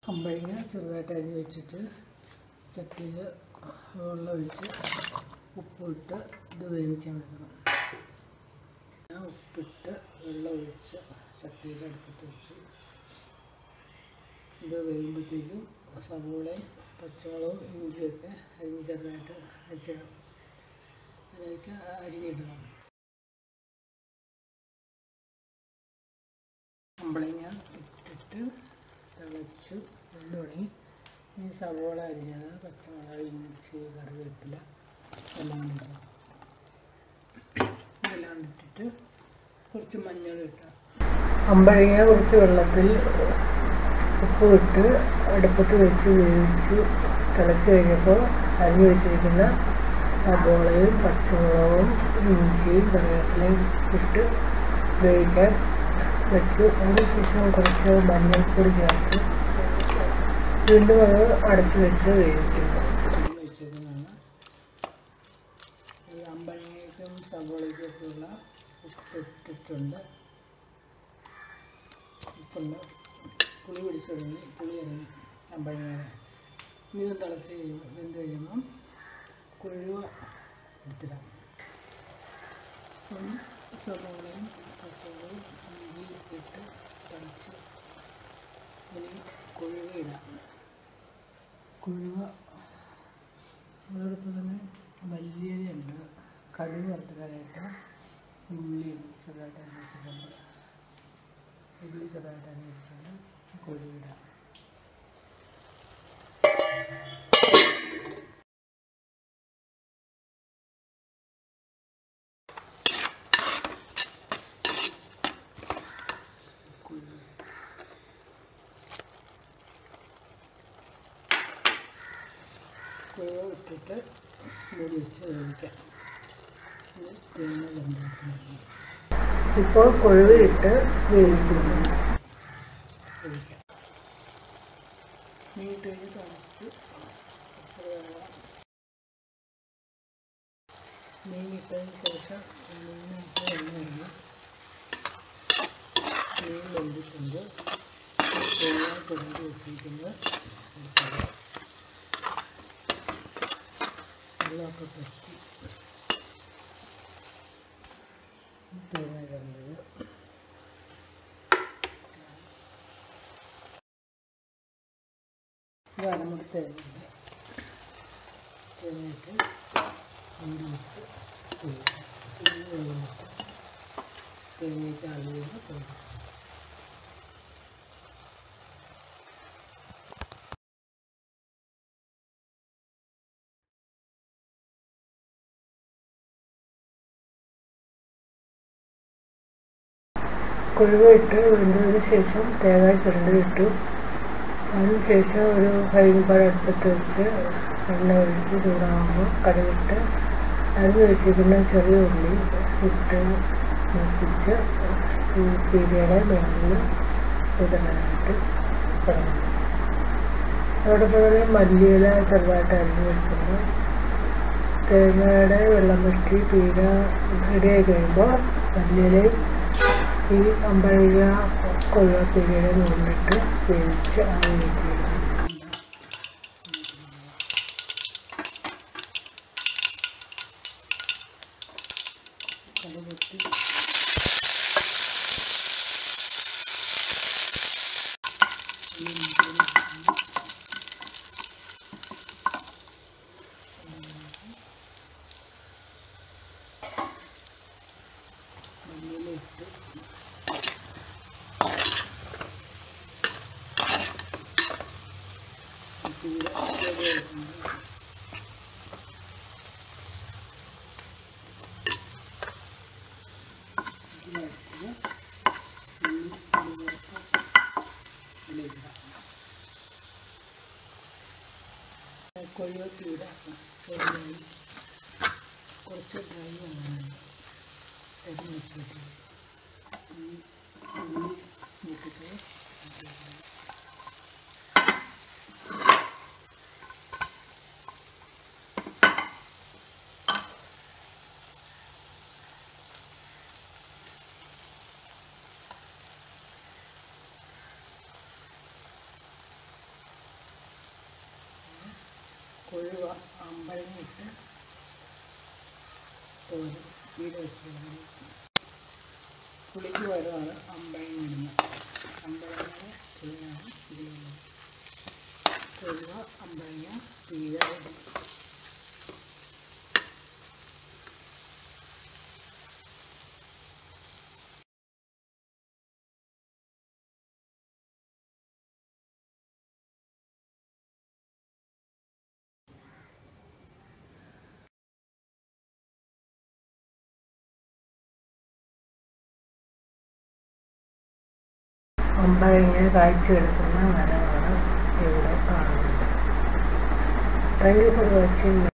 അമ്പഴങ്ങ ചെറുതായിട്ട് അരിഞ്ഞ് വെച്ചിട്ട് ചട്ടിയിൽ വെള്ളം ഒഴിച്ച് ഉപ്പിട്ട് ഇത് വേവിക്കാൻ വെക്കണം ഞാൻ ഉപ്പിട്ട് വെള്ളം ഒഴിച്ച് ചട്ടിയിൽ അടുപ്പത്ത് വെച്ചു ഇത് വേകുമ്പോഴത്തേക്കും സവോളയും പച്ചമുളകും ഇഞ്ചിയൊക്കെ അരിഞ്ഞ് ചെറുതായിട്ട് അരിച്ചിടണം അതിലേക്ക് അരിഞ്ഞിടണം അമ്പളങ്ങ ഇട്ടിട്ട് തിളച്ചു വെന്ത് തുടങ്ങി ഈ സവോള അരിഞ്ഞത് പച്ചമുളക് ഇഞ്ചി കറിവേപ്പില എല്ലാം ഇടണം ഇതെല്ലാം ഇട്ടിട്ട് കുറച്ച് മഞ്ഞൾ ഇട്ടു അമ്പഴങ്ങ കുറച്ച് വെള്ളത്തിൽ ഉപ്പ് ഇട്ട് അടുപ്പത്ത് വെച്ച് വേവിച്ചു തിളച്ച് കഴിഞ്ഞപ്പോൾ അരിഞ്ഞു വെച്ചിരിക്കുന്ന സവോളയും പച്ചമുളകും ഇഞ്ചിയും കറിവേപ്പിലയും ഇട്ട് വേവിക്കാൻ വെച്ചു അതിനുശേഷം കുറച്ച് മഞ്ഞൾപ്പൊടി ചേർത്ത് വീണ്ടും അത് അടച്ചു വെച്ച് വേവിക്കുന്നു വെച്ചിരിക്കുന്നതാണ് ഈ അമ്പഴങ്ങയ്ക്കും സവോളയ്ക്കൊക്കെയുള്ള ഉപ്പ് ഇട്ടിട്ടുണ്ട് ഉപ്പുണ്ട് പുളി പിടിച്ചു തുടങ്ങി പുളി ഇറങ്ങി അമ്പഴങ്ങ ഇനി ഇത് തിളച്ച് കഴിയുമ്പോൾ വെന്ത് കഴിയുമ്പം കുഴുവ എടുത്തിടാം അപ്പം സവോളയും പച്ചമുളകും ഇഞ്ചി ഇട്ട് തിളച്ച് ഇനി കുഴുവ ഇടാം കുഴുവ അതോടൊപ്പം തന്നെ മല്ലിയിലുണ്ട് കടുക് വറുത്തിടാനായിട്ട് ഉള്ളി ചെറുതായിട്ട് അരിഞ്ഞിട്ടുണ്ട് ഉള്ളി ചെറുതായിട്ട് അരിഞ്ഞിട്ടുണ്ട് കുഴുവിടാം കുഴുവ കുഴവ് ഇട്ടിട്ട് മൂടി വെച്ച് വേവിക്കാം ഇത് തേങ്ങ വെന്തിട്ടുണ്ട് ഇപ്പോൾ കൊഴുവ് ഇട്ട് വേവിക്കുന്നു വേവിക്കാം മീനിട്ട് കഴിഞ്ഞ് തണുത്ത് മീനിട്ടതിന് ശേഷം മീനിട്ട് എണ്ണ കഴിഞ്ഞ് മീൻ വെന്തിട്ടുണ്ട് തേങ്ങ ചുരണ്ടി വെച്ചിരിക്കുന്നത് എടുക്കുക വെള്ളമൊക്കെ പറ്റി തേങ്ങ കണ്ടത് ഇത് അരമുറി തേങ്ങയുണ്ട് തേങ്ങയിട്ട് ഉണ്ടി വെച്ച് വേവിക്കാം. ഇത് വേവിച്ചിട്ട് തേങ്ങയ്ക്ക് അളിയുന്ന തേങ്ങ കുഴുവ ഇട്ട് വെന്തതിന് ശേഷം തേങ്ങ ചുരണ്ടി ഇട്ടു അതിനുശേഷം ഒരു ഫ്രൈപാൻ അടുപ്പത്ത് വെച്ച് എണ്ണ ഒഴിച്ച് ചൂടാകുമ്പോൾ കടുകിട്ട് അരിഞ്ഞ് വെച്ചിരിക്കുന്ന ചെറിയ ഉള്ളി ഇട്ട് മൂപ്പിച്ച് ഈ പീരിയുടെ മേളിൽ ഇടാനായിട്ട് തുടങ്ങി അതോടൊപ്പം തന്നെ മല്ലിയില ചെറുതായിട്ട് അരിഞ്ഞ് വെക്കുന്നു തേങ്ങയുടെ വെള്ളം വറ്റി പീര റെഡിയായി കഴിയുമ്പോൾ മല്ലിയിലയും ഈ അമ്പഴക കൊള്ളപ്പീരയുടെ മുകളിലിട്ട് വേവിച്ച് ആവി കയറ്റിയിടും കടുകെട്ടി മല്ലിയിലിട്ട് പീര റെഡിയായിട്ടുണ്ട് ഇതിനകത്ത് ഉള്ളി കടുക് ഇതിലിടാം കൊഴുവപ്പീര റെഡിയായി കുറച്ച് ഡ്രൈ ആവാനുണ്ട് അരിഞ്ഞ് വെച്ചിട്ട് ഈ ഉള്ളി മൂപ്പിച്ച് കൊഴുവ അമ്പഴങ്ങിട്ട് തോരും വീട് വെച്ചിരുന്നത് പുളിക്ക് പകരമാണ് അമ്പഴങ്ങ ഇടുന്നത് അമ്പഴങ്ങ പുളിയാണ് ഇതിലുള്ളത് കൊഴുവ അമ്പഴങ്ങ പീഴ ഇടും അമ്പഴങ്ങ കായ്ച്ചു കിടക്കുന്ന മരമാണ് ഇവിടെ കാണുന്നത് താങ്ക് യു ഫോർ വാച്ചിങ്